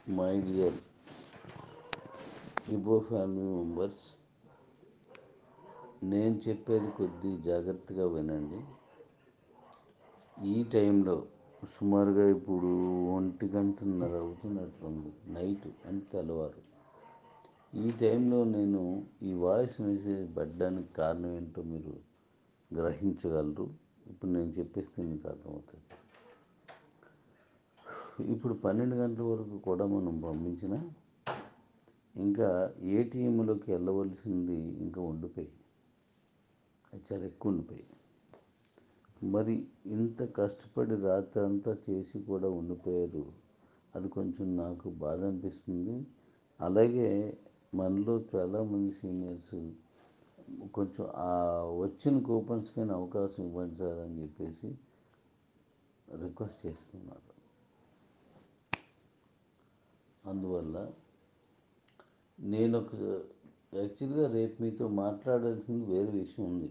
my dear ఇబో family members నేను చెప్పేది కొద్ది జాగ్రత్తగా వినండి ఈ టైంలో సుమారుగా ఇప్పుడు ఒంటి గంటన్నర అవుతున్నట్లుంది నైట్ అంటే తెల్లవారు ఈ టైంలో నేను ఈ వాయిస్ మెసేజ్ పెట్టడానికి కారణం ఏంటో మీరు గ్రహించగలరు ఇప్పుడు నేను చెప్పేస్తే మీకు అర్థమవుతుంది ఇప్పుడు పన్నెండు గంటల వరకు కూడా మనం పంపించిన ఇంకా ఏటీఎంలోకి వెళ్ళవలసింది ఇంకా ఉండిపోయి అది చాలా ఎక్కువ ఉండిపోయి మరి ఇంత కష్టపడి రాత్రి అంతా చేసి కూడా ఉండిపోయారు అది కొంచెం నాకు బాధ అనిపిస్తుంది అలాగే మనలో చాలామంది సీనియర్స్ కొంచెం ఆ వచ్చిన కూపన్స్కైనా అవకాశం ఇవ్వండి సార్ అని చెప్పేసి రిక్వెస్ట్ చేస్తున్నారు అందువల్ల నేను ఒక యాక్చువల్గా రేపు మీతో మాట్లాడాల్సింది వేరే విషయం ఉంది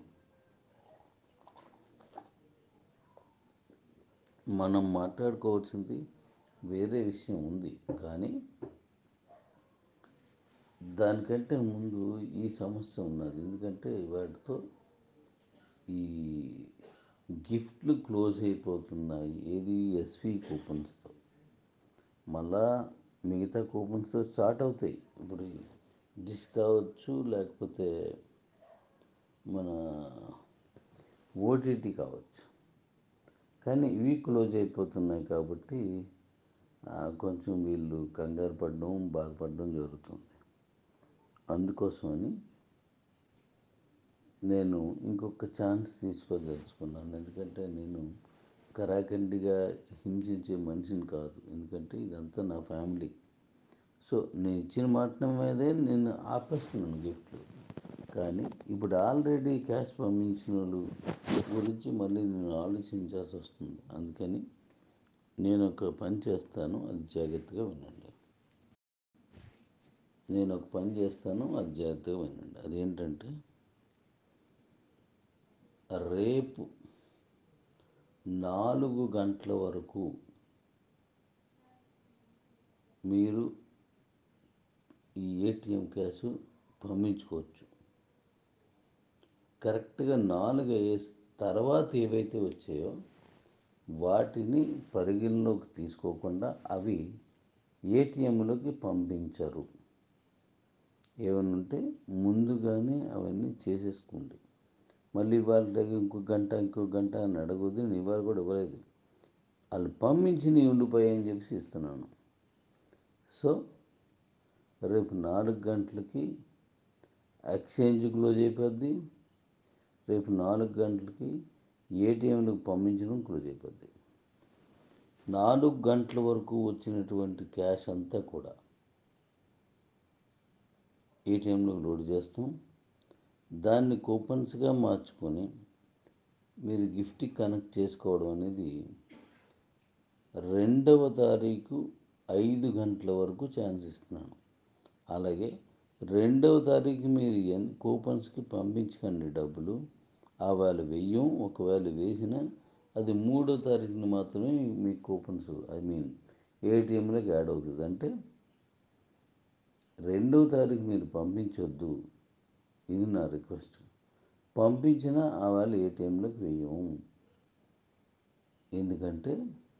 మనం మాట్లాడుకోవాల్సింది వేరే విషయం ఉంది కానీ దానికంటే ముందు ఈ సమస్య ఉన్నది ఎందుకంటే వాటితో ఈ గిఫ్ట్లు క్లోజ్ అయిపోతున్నాయి ఏది ఎస్వి కూపన్స్తో మళ్ళా మిగతా కూపన్స్తో స్టార్ట్ అవుతాయి ఇప్పుడు డిష్ కావచ్చు లేకపోతే మన ఓటీటీ కావచ్చు కానీ ఇవి క్లోజ్ అయిపోతున్నాయి కాబట్టి కొంచెం వీళ్ళు కంగారు పడడం బాధపడడం జరుగుతుంది అందుకోసమని నేను ఇంకొక ఛాన్స్ తీసుకోదలుచుకున్నాను ఎందుకంటే నేను కరాఖండిగా హింసించే మనిషిని కాదు ఎందుకంటే ఇదంతా నా ఫ్యామిలీ సో నేను ఇచ్చిన మాట మీదే నేను ఆపేస్తున్నాను గిఫ్ట్లు కానీ ఇప్పుడు ఆల్రెడీ క్యాష్ పంపించిన వాళ్ళు గురించి మళ్ళీ నేను ఆలోచించాల్సి వస్తుంది అందుకని నేను ఒక పని చేస్తాను అది జాగ్రత్తగా వినండి నేను ఒక పని చేస్తాను అది జాగ్రత్తగా వినండి అదేంటంటే రేపు నాలుగు గంటల వరకు మీరు ఈ ఏటీఎం క్యాష్ పంపించుకోవచ్చు కరెక్ట్గా నాలుగు వేసి తర్వాత ఏవైతే వచ్చాయో వాటిని పరిగణలోకి తీసుకోకుండా అవి ఏటీఎంలోకి పంపించరు ఏమైనా ఉంటే ముందుగానే అవన్నీ చేసేసుకోండి మళ్ళీ వాళ్ళ దగ్గర ఇంకో గంట ఇంకో గంట అని అడగొద్దు నేను ఇవాళ కూడా ఇవ్వలేదు వాళ్ళు పంపించి నీ ఉండిపోయాయని చెప్పి ఇస్తున్నాను సో రేపు నాలుగు గంటలకి ఎక్స్చేంజ్ క్లోజ్ అయిపోద్ది రేపు నాలుగు గంటలకి ఏటీఎంలకు పంపించడం క్లోజ్ అయిపోద్ది నాలుగు గంటల వరకు వచ్చినటువంటి క్యాష్ అంతా కూడా ఏటీఎంలో లోడ్ చేస్తాం దాన్ని కూపన్స్గా మార్చుకొని మీరు గిఫ్ట్ కనెక్ట్ చేసుకోవడం అనేది రెండవ తారీఖు ఐదు గంటల వరకు ఛాన్స్ ఇస్తున్నాను అలాగే రెండవ తారీఖు మీరు ఎన్ కూపన్స్కి పంపించకండి డబ్బులు ఆవేళ వెయ్యం ఒకవేళ వేసినా అది మూడో తారీఖున మాత్రమే మీ కూపన్స్ ఐ మీన్ ఏటీఎంలోకి యాడ్ అవుతుంది అంటే రెండవ తారీఖు మీరు పంపించొద్దు ఇది నా రిక్వెస్ట్ పంపించినా ఆవేళ ఏటీఎంలోకి వెయ్యం ఎందుకంటే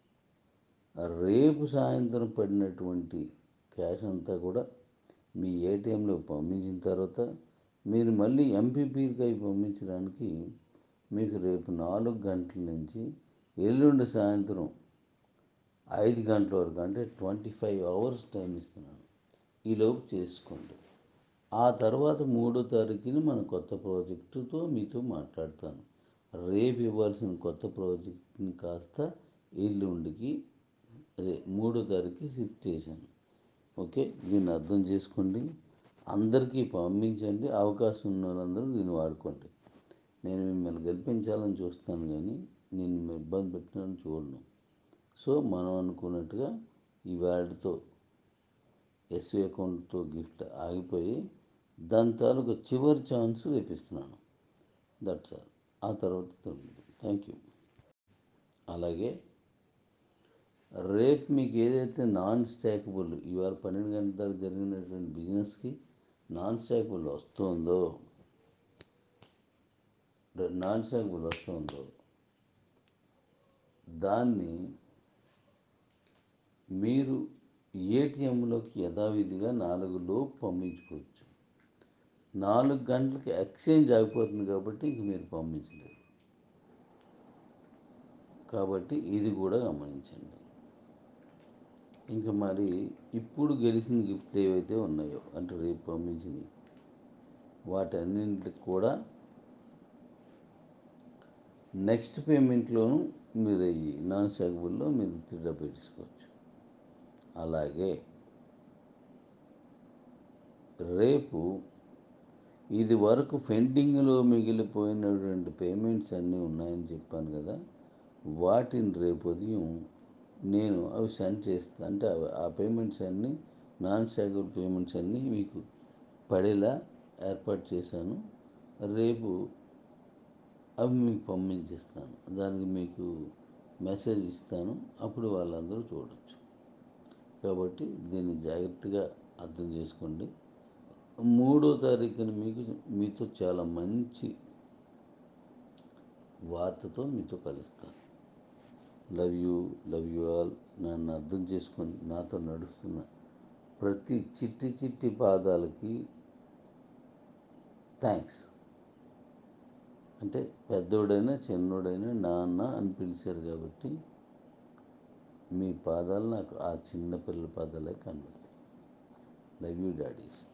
రేపు సాయంత్రం పడినటువంటి క్యాష్ అంతా కూడా మీ ఏటీఎంలో పంపించిన తర్వాత మీరు మళ్ళీ ఎంపీపీకి పంపించడానికి మీకు రేపు నాలుగు గంటల నుంచి ఎల్లుండి సాయంత్రం ఐదు గంటల వరకు అంటే ట్వంటీ ఫైవ్ అవర్స్ టైం ఇస్తున్నాను ఈలోపు చేసుకోండి ఆ తర్వాత మూడో తారీఖుని మన కొత్త ప్రాజెక్టుతో మీతో మాట్లాడతాను రేపు ఇవ్వాల్సిన కొత్త ప్రాజెక్ట్ని కాస్త ఎల్లుండికి అదే మూడో తారీఖుకి షిఫ్ట్ చేశాను ఓకే దీన్ని అర్థం చేసుకోండి అందరికీ పంపించండి అవకాశం ఉన్న వాళ్ళందరూ దీన్ని వాడుకోండి నేను మిమ్మల్ని గెలిపించాలని చూస్తాను కానీ నేను ఇబ్బంది పెట్టాలని చూడను సో మనం అనుకున్నట్టుగా ఈ వాటితో ఎస్వి అకౌంట్తో గిఫ్ట్ ఆగిపోయి దాని తాలూకు చివరి ఛాన్స్ రేపిస్తున్నాను దట్స్ ఆల్ ఆ తర్వాత థ్యాంక్ యూ అలాగే రేపు మీకు ఏదైతే నాన్ స్టాకబుల్ ఇవాళ పన్నెండు గంటల దాకా జరిగినటువంటి బిజినెస్కి నాన్ స్టాకబుల్ వస్తుందో నాన్ స్టాకబుల్ వస్తుందో దాన్ని మీరు ఏటీఎంలోకి యథావిధిగా నాలుగు లోపు పంపించుకోవచ్చు నాలుగు గంటలకి ఎక్స్చేంజ్ అయిపోతుంది కాబట్టి ఇంక మీరు పంపించలేరు కాబట్టి ఇది కూడా గమనించండి ఇంకా మరి ఇప్పుడు గెలిచిన గిఫ్ట్లు ఏవైతే ఉన్నాయో అంటే రేపు పంపించినవి వాటన్నింటికి కూడా నెక్స్ట్ పేమెంట్లోను మీరు ఈ నాన్ స్టాకబుల్లో మీరు విత్డ్రా పెట్టించుకోవచ్చు అలాగే రేపు ఇది వరకు పెండింగ్లో మిగిలిపోయినటువంటి పేమెంట్స్ అన్నీ ఉన్నాయని చెప్పాను కదా వాటిని రేపు ఉదయం నేను అవి సెండ్ చేస్తాను అంటే అవి ఆ పేమెంట్స్ అన్నీ నాన్ స్టాకబుల్ పేమెంట్స్ అన్నీ మీకు పడేలా ఏర్పాటు చేశాను రేపు అవి మీకు పంపించేస్తాను దానికి మీకు మెసేజ్ ఇస్తాను అప్పుడు వాళ్ళందరూ చూడొచ్చు కాబట్టి దీన్ని జాగ్రత్తగా అర్థం చేసుకోండి మూడో తారీఖున మీకు మీతో చాలా మంచి వార్తతో మీతో కలుస్తాను love you love you all నన్ను అర్థం చేసుకొని నాతో నడుస్తున్న ప్రతి చిట్టి చిట్టి పాదాలకి థ్యాంక్స్ అంటే పెద్దోడైనా చిన్నోడైనా నాన్న అని పిలిచారు కాబట్టి మీ పాదాలు నాకు ఆ చిన్న పిల్లల పాదాలే కనబడతాయి లవ్ యూ డాడీస్